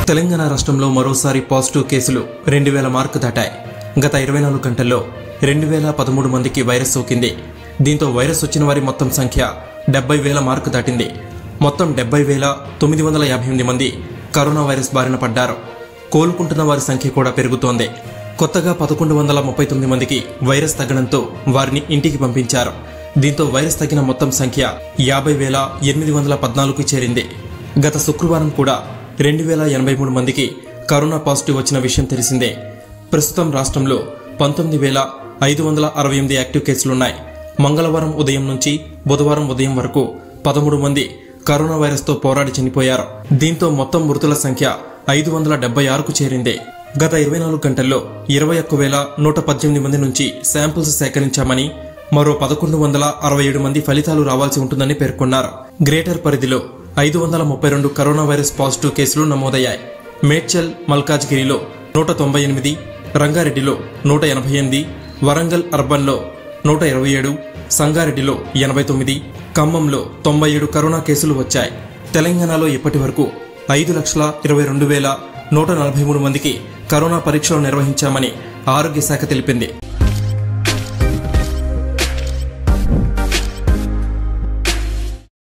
తెలంగాణ రాష్ట్రంలో మరోసారి పాజిటివ్ కేసులు రెండు వేల మార్కు దాటాయి గత ఇరవై నాలుగు గంటల్లో రెండు వేల పదమూడు మందికి వైరస్ సోకింది దీంతో వైరస్ వచ్చిన వారి మొత్తం సంఖ్య డెబ్బై వేల మార్కు దాటింది మొత్తం డెబ్బై వేల తొమ్మిది వందల యాభై ఎనిమిది మంది కరోనా వైరస్ బారిన పడ్డారు కోలుకుంటున్న వారి సంఖ్య కూడా పెరుగుతోంది కొత్తగా పదకొండు వందల ముప్పై తొమ్మిది మందికి వైరస్ తగ్గడంతో వారిని ఇంటికి పంపించారు దీంతో వైరస్ తగ్గిన మొత్తం సంఖ్య యాభై వేల ఎనిమిది వందల పద్నాలుగుకి చేరింది గత శుక్రవారం కూడా రెండు వేల ఎనభై మూడు మందికి కరోనా పాజిటివ్ వచ్చిన విషయం తెలిసిందే ప్రస్తుతం రాష్ట్రంలో పంతొమ్మిది వేల ఐదు వందల అరవై ఎనిమిది యాక్టివ్ కేసులున్నాయి మంగళవారం ఉదయం నుంచి బుధవారం ఉదయం వరకు పదమూడు మంది కరోనా వైరస్తో పోరాడి చనిపోయారు దీంతో మొత్తం మృతుల సంఖ్య ఐదు వందల డెబ్బై ఆరుకు చేరింది గత ఇరవై నాలుగు గంటల్లో ఇరవై ఒక్క వేల నూట పద్దెనిమిది మంది నుంచి శాంపిల్స్ సేకరించామని మరో పదకొండు వందల అరవై ఏడు మంది ఫలితాలు రావాల్సి ఉంటుందని పేర్కొన్నారు గ్రేటర్ పరిధిలో ఐదు వందల ముప్పై రెండు కరోనా వైరస్ పాజిటివ్ కేసులు నమోదయ్యాయి మేడ్చల్ మల్కాజ్గిరిలో నూట తొంభై ఎనిమిది రంగారెడ్డిలో నూట ఎనభై ఎనిమిది వరంగల్ అర్బన్లో నూట ఇరవై ఏడు సంగారెడ్డిలో ఎనభై తొమ్మిది ఖమ్మంలో తొంభై ఏడు కరోనా కేసులు వచ్చాయి తెలంగాణలో ఇప్పటి వరకు ఐదు లక్షల ఇరవై రెండు వేల నూట నలభై మూడు మందికి కరోనా పరీక్షలు నిర్వహించామని ఆరోగ్య శాఖ తెలిపింది